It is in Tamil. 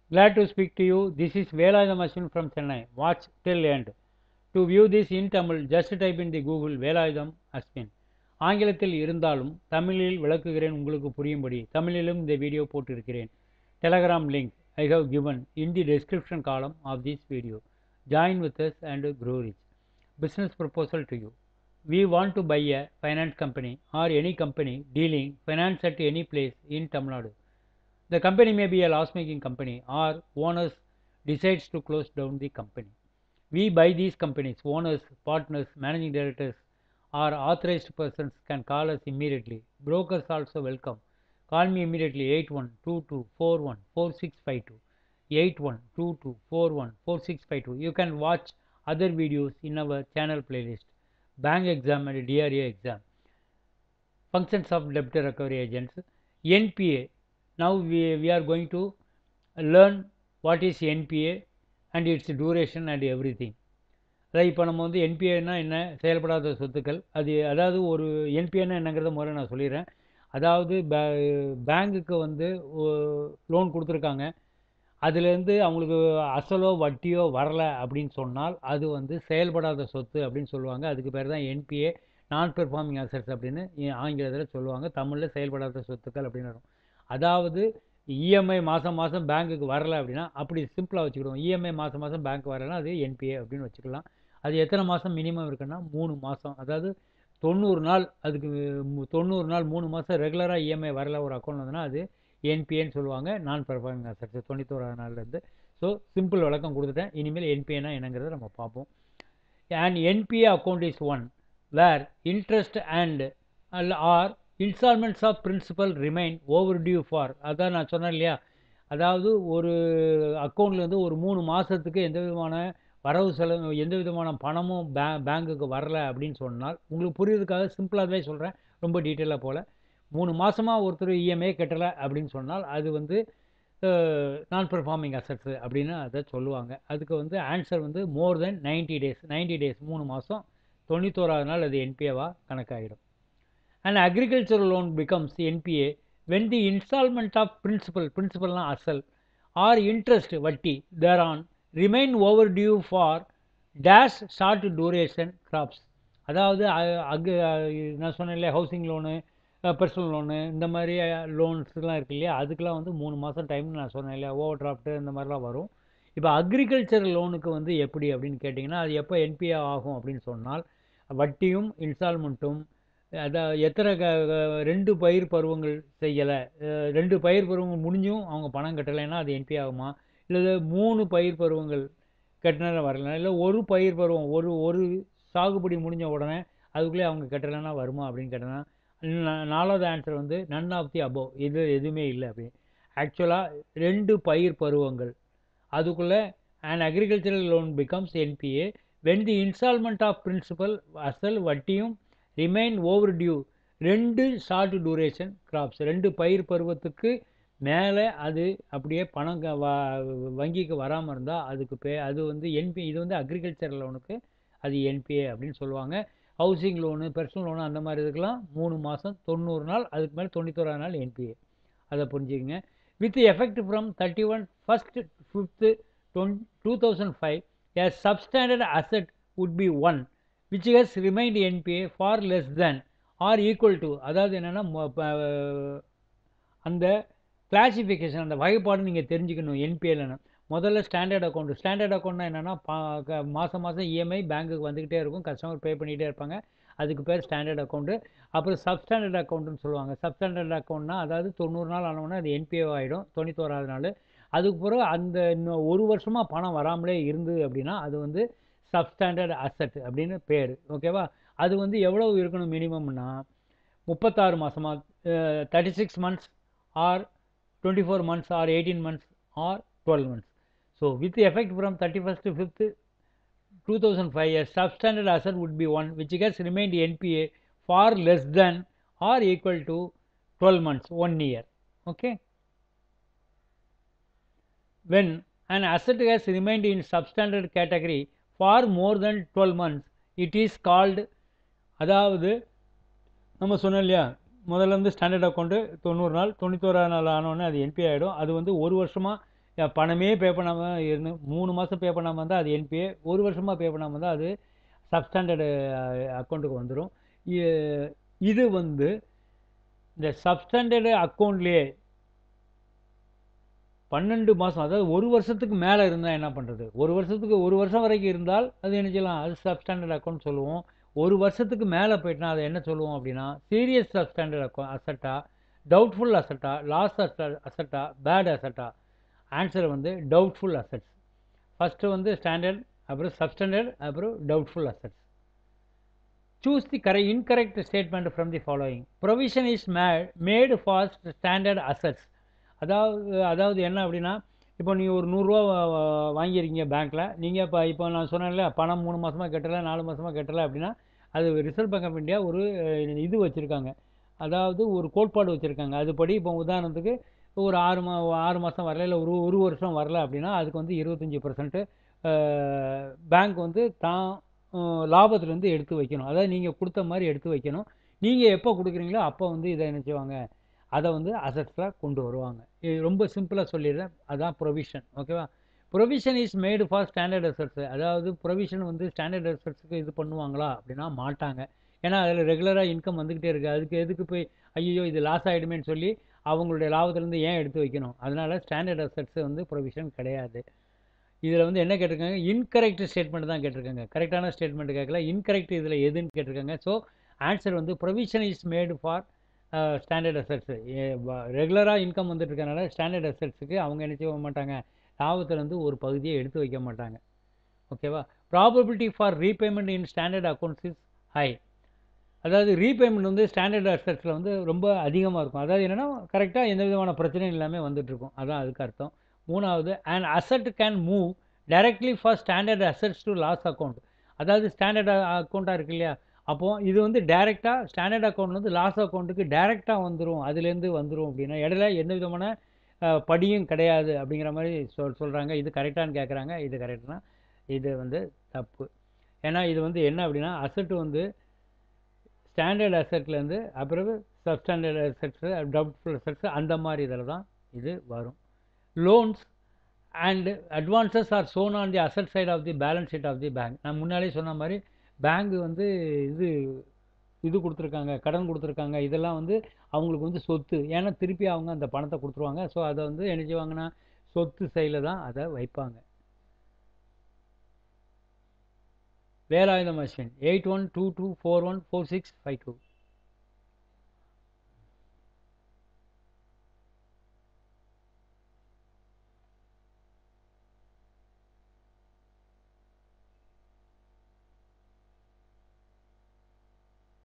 Glad to speak to you. This is Velayam Ashwin from Chennai. Watch till end. To view this in Tamil, just type in the Google Velayam Ashwin. ஆங்கிலத்தில் இருந்தாலும் தமிழில் விளக்குகிறேன் உங்களுக்கு புரியும்படி தமிழிலும் இந்த வீடியோ போட்டிருக்கிறேன் Telegram link I have given in the description column of this video join with us and grow rich business proposal to you. We want to buy a finance company or any company dealing finance at any place in Tamil Nadu. The company may be a loss making company or owners decides to close down the company. We buy these companies, owners, partners, managing directors or authorized persons can call us immediately. Brokers also welcome. Call me immediately 8122414652. 8122414652. You can watch other videos in our channel playlist. Bank exam and DRA exam. Functions of debtor recovery agents. NPA. Now we, we are going to learn what is NPA and its duration and everything. அதாவது இப்போ நம்ம வந்து என்பிஏனா என்ன செயல்படாத சொத்துக்கள் அது அதாவது ஒரு என்பிஏனா என்னங்கிறத முதல்ல நான் சொல்லிடுறேன் அதாவது பே பேங்குக்கு வந்து லோன் கொடுத்துருக்காங்க அதுலேருந்து அவங்களுக்கு அசலோ வட்டியோ வரல அப்படின்னு சொன்னால் அது வந்து செயல்படாத சொத்து அப்படின்னு சொல்லுவாங்க அதுக்கு பேர் தான் என்பிஏ நான் பெர்ஃபார்மிங் அசட்ஸ் அப்படின்னு ஆங்கிலத்தில் சொல்லுவாங்க தமிழில் செயல்படாத சொத்துக்கள் அப்படின்னு வரும் அதாவது இஎம்ஐ மாதம் மாதம் பேங்க்குக்கு வரல அப்படின்னா அப்படி சிம்பிளாக வச்சுக்கிடுவோம் இஎம்ஐ மாதம் மாதம் பேங்க் வரலைன்னா அது என்பிஏ அப்படின்னு வச்சுக்கலாம் அது எத்தனை மாதம் மினிமம் இருக்குன்னா மூணு மாதம் அதாவது தொண்ணூறு நாள் அதுக்கு தொண்ணூறு நாள் மூணு மாதம் ரெகுலராக இஎம்ஐ வரல ஒரு அக்கௌண்ட் வந்ததுன்னா அது என்பிஏன்னு சொல்லுவாங்க நான் பெர்ஃபார்மிங் அசட்ஸ் தொண்ணூத்தோராது நாள்லேருந்து ஸோ சிம்பிள் விளக்கம் கொடுத்துட்டேன் இனிமேல் என்பிஏனா என்னங்கிறத நம்ம பார்ப்போம் and NPA account is one where interest and or installments of principal remain overdue for அதான் நான் சொன்னேன் இல்லையா அதாவது ஒரு அக்கௌண்ட்லேருந்து ஒரு மூணு மாதத்துக்கு எந்த விதமான வரவு செலவு எந்த விதமான பணமும் பே பேங்குக்கு வரல அப்படின்னு சொன்னால் உங்களுக்கு புரியுறதுக்காக சிம்பிளாகவே சொல்கிறேன் ரொம்ப டீட்டெயிலாக போல் மூணு மாதமாக ஒருத்தர் இஎம்ஐ கட்டலை அப்படின்னு சொன்னால் அது வந்து நான் பெர்ஃபார்மிங் அசட்ஸு அப்படின்னு அதை சொல்லுவாங்க அதுக்கு வந்து ஆன்சர் வந்து more than ninety days ninety days மூணு மாதம் தொண்ணூத்தோராது நாள் அது என்பிஏவாக கணக்காகிடும் and agriculture loan becomes NPA when the installment of principal பிரின்சிபல்னால் அசல் ஆர் இன்ட்ரெஸ்ட் வட்டி there on remain overdue for dash short duration crops அதாவது அக் நான் சொன்னேன் இல்லையா ஹவுசிங் லோனு பர்சனல் லோனு இந்த மாதிரி லோன்ஸ்லாம் இருக்கு இல்லையா அதுக்கெலாம் வந்து மூணு மாதம் டைம் நான் சொன்னேன் இல்லையா ஓவர் டிராஃப்ட்டு இந்த மாதிரிலாம் வரும் இப்போ அக்ரிகல்ச்சர் லோனுக்கு வந்து எப்படி அப்படின்னு கேட்டிங்கன்னா அது எப்போ என்பிஏ ஆகும் அப்படின்னு சொன்னால் வட்டியும் இன்ஸ்டால்மெண்ட்டும் அதான் எத்தனை க ரெண்டு பயிர் பருவங்கள் செய்யலை ரெண்டு பயிர் பருவங்கள் முடிஞ்சும் அவங்க பணம் கட்டலைன்னா அது என்பி ஆகுமா இல்லை மூணு பயிர் பருவங்கள் கட்டினா வரலாம் இல்லை ஒரு பயிர் பருவம் ஒரு ஒரு சாகுபடி முடிஞ்ச உடனே அதுக்குள்ளே அவங்க கட்டலைன்னா வருமா அப்படின்னு கேட்டனா நாலாவது ஆன்சர் வந்து நன் ஆஃப் தி அபோவ் இது எதுவுமே இல்லை அப்படின்னு ஆக்சுவலாக ரெண்டு பயிர் பருவங்கள் அதுக்குள்ளே and agricultural loan becomes NPA when the installment of principal அசல் வட்டியும் ரிமைன் ஓவர் டியூ ரெண்டு ஷார்ட் டூரேஷன் கிராப்ஸ் ரெண்டு பயிர் பருவத்துக்கு மேலே அது அப்படியே பணம் வங்கிக்கு வராமல் இருந்தால் அதுக்கு பே அது வந்து என்பி இது வந்து அக்ரிகல்ச்சர் லோனுக்கு அது என்பிஏ அப்படின்னு சொல்லுவாங்க ஹவுசிங் லோனு பர்சனல் லோனு அந்த மாதிரி இதுக்கெலாம் மூணு மாதம் தொண்ணூறு நாள் அதுக்கு மேலே தொண்ணூத்தோராது நாள் என்பிஏ அதை புரிஞ்சுக்கங்க with effect from thirty one first fifth டொன் two thousand five a substandard asset would be one which has remained NPA for less than or equal to அதாவது என்னென்னா அந்த கிளாசிஃபிகேஷன் அந்த வகைப்பாடு நீங்கள் தெரிஞ்சுக்கணும் என்பிஏலன்னு முதல்ல ஸ்டாண்டர்ட் அக்கௌண்ட் ஸ்டாண்டர்ட் அக்கௌண்ட்னா என்னென்னா மாதம் மாதம் இஎம்ஐ பேங்க்குக்கு வந்துக்கிட்டே இருக்கும் கஸ்டமர் பே பண்ணிகிட்டே இருப்பாங்க அதுக்கு பேர் ஸ்டாண்டர்ட் அக்கௌண்ட்டு அப்புறம் சப்ஸ்டாண்டர்ட் அக்கௌண்ட்டுன்னு சொல்லுவாங்க சப்ஸ்டாண்டர்ட் அக்கௌண்ட்னா அதாவது தொண்ணூறு நாள் ஆனவுடனே அது என்பிஓ ஆகிடும் தொண்ணூத்தோராது நாள் அதுக்கு பிறகு அந்த இன்னும் ஒரு வருஷமாக பணம் வராமலே இருந்தது அப்படின்னா அது வந்து சப்ஸ்டாண்டர்ட் அசட் அப்படின்னு பேர் ஓகேவா அது வந்து எவ்வளோ இருக்கணும் மினிமம்னா முப்பத்தாறு மாதமாக thirty six months or twenty four months or eighteen months or twelve months so with effect from thirty first fifth two thousand five years substandard asset would be one which gets remind NPA for less than or equal to twelve months one year okay when an asset has remained in substandard category for more than 12 months it is called அதாவது நம்ம சொன்னோம் இல்லையா முதல்ல வந்து ஸ்டாண்டர்ட் அக்கௌண்ட்டு தொண்ணூறு நாள் தொண்ணூத்தோராது நாள் ஆனோடனே அது என்பி ஆகிடும் அது வந்து ஒரு வருஷமாக அஹ் பணமே பே பண்ணாமல் இருந்து மூணு மாதம் பே பண்ணாமல் இருந்தால் அது என்பிஏ ஒரு வருஷமாக பே பண்ணாமல் இருந்தால் அது சப்ஸ்டாண்டர்டு அக்கௌண்ட்டுக்கு வந்துடும் இது வந்து இந்த சப்ஸ்டாண்டர்டு அக்கௌண்ட்லேயே பன்னெண்டு மாதம் அதாவது ஒரு வருஷத்துக்கு மேலே இருந்தால் என்ன பண்ணுறது ஒரு வருஷத்துக்கு ஒரு வருஷம் வரைக்கும் இருந்தால் அது என்ன செய்யலாம் அது சப்ஸ்டாண்டர்ட் அக்கௌண்ட் சொல்லுவோம் ஒரு வருஷத்துக்கு மேலே போயிட்டுனா அதை என்ன சொல்லுவோம் அப்படின்னா சீரியஸ் சப்ஸ்டாண்டர்ட் அக்கௌண்ட் அசட்டா டவுட்ஃபுல் அசட்டா லாஸ் அசட்டா பேட் அசட்டா ஆன்சர் வந்து டவுட்ஃபுல் அசட்ஸ் ஃபஸ்ட்டு வந்து ஸ்டாண்டர்ட் அப்புறம் சப்ஸ்டாண்டர்ட் அப்புறம் doubtful assets choose the correct incorrect statement from the following provision is made made for standard assets அதாவது அதாவது என்ன அப்படின்னா இப்போ நீங்கள் ஒரு நூறுரூவா வாங்கியிருக்கீங்க பேங்க்கில் நீங்கள் இப்போ இப்போ நான் சொன்னேன்ல பணம் மூணு மாதமாக கட்டலை நாலு மாதமாக கட்டலை அப்படின்னா அது ரிசர்வ் பேங்க் ஆஃப் இந்தியா ஒரு அஹ், இது வச்சுருக்காங்க அதாவது ஒரு கோட்பாடு வச்சுருக்காங்க அதுபடி இப்போ உதாரணத்துக்கு ஒரு ஆறு மா ஆறு மாதம் வரல இல்லை ஒரு ஒரு வருஷம் வரல அப்படின்னா அதுக்கு வந்து இருபத்தஞ்சி பர்சன்ட்டு பேங்க் வந்து தான் அஹ், லாபத்துலேருந்து எடுத்து வைக்கணும் அதாவது நீங்கள் கொடுத்த மாதிரி எடுத்து வைக்கணும் நீங்கள் எப்போ கொடுக்குறீங்களோ அப்போ வந்து இதை என்ன செய்வாங்க அதை வந்து அசட்ஸாக கொண்டு வருவாங்க இது ரொம்ப சிம்பிளாக சொல்லிடுறேன் அதான் ப்ரொவிஷன் ஓகேவா provision is made for standard assets அதாவது ப்ரொவிஷன் வந்து ஸ்டாண்டர்ட் அசட்ஸுக்கு இது பண்ணுவாங்களா அப்படின்னா மாட்டாங்க ஏன்னா அதில் ரெகுலராக இன்கம் வந்துக்கிட்டே இருக்குது அதுக்கு எதுக்கு போய் ஐயோ இது லாஸ் ஆகிடுமேன்னு சொல்லி அவங்களுடைய லாபத்துலேருந்து ஏன் எடுத்து வைக்கணும் அதனால ஸ்டாண்டர்ட் அசட்ஸ் வந்து ப்ரொவிஷன் கிடையாது இதில் வந்து என்ன கேட்டிருக்காங்க இன்கரெக்ட் ஸ்டேட்மெண்ட் தான் கேட்டிருக்காங்க கரெக்டான ஸ்டேட்மெண்ட் கேட்கல இன்கரெக்ட் இதில் எதுன்னு கேட்டிருக்காங்க ஸோ ஆன்சர் வந்து provision is made for standard assets ரெகுலராக இன்கம் வந்துட்டு இருக்கனால ஸ்டாண்டர்ட் அசட்ஸுக்கு அவங்க என்ன செய்ய மாட்டாங்க லாபத்துலேருந்து ஒரு பகுதியை எடுத்து வைக்க மாட்டாங்க ஓகேவா probability for repayment in standard accounts is high அதாவது ரீபேமெண்ட் வந்து ஸ்டாண்டர்ட் அசட்ஸில் வந்து ரொம்ப அதிகமாக இருக்கும் அதாவது என்னென்னா கரெக்டாக எந்த விதமான பிரச்சனையும் இல்லாமல் வந்துட்டு இருக்கும் அதான் அதுக்கு அர்த்தம் மூணாவது and asset can move directly for standard assets to loss account அதாவது ஸ்டாண்டர்ட் அக்கௌண்ட்டாக இருக்கு இல்லையா அப்போது இது வந்து டைரெக்டாக ஸ்டாண்டர்ட் அக்கௌண்ட் வந்து லாஸ் அக்கௌண்ட்டுக்கு டைரெக்டாக வந்துடும் அதுலேருந்து வந்துடும் அப்படின்னா இடையில எந்த விதமான அஹ், படியும் கிடையாது அப்படிங்கிற மாதிரி சொல் சொல்கிறாங்க இது கரெக்டானு கேட்குறாங்க இது கரெக்டுனா இது வந்து தப்பு ஏன்னா இது வந்து என்ன அப்படின்னா அசட் வந்து ஸ்டாண்டர்ட் அசட்லேருந்து அப்புறம் சப்ஸ்டாண்டர்ட் அசட்ஸு டவுட்ஃபுல் அசட்ஸு அந்த மாதிரி இதில் தான் இது வரும் loans and advances are shown on the asset side of the balance sheet of the bank நான் முன்னாலே சொன்ன மாதிரி பேங்க் வந்து இது இது கொடுத்துருக்காங்க கடன் கொடுத்துருக்காங்க இதெல்லாம் வந்து அவங்களுக்கு வந்து சொத்து ஏன்னா திருப்பி அவங்க அந்த பணத்தை கொடுத்துருவாங்க ஸோ அதை வந்து என்ன செய்வாங்கன்னா சொத்து சைடில் தான் அதை வைப்பாங்க Velayutha machine eight one two two four one four six five two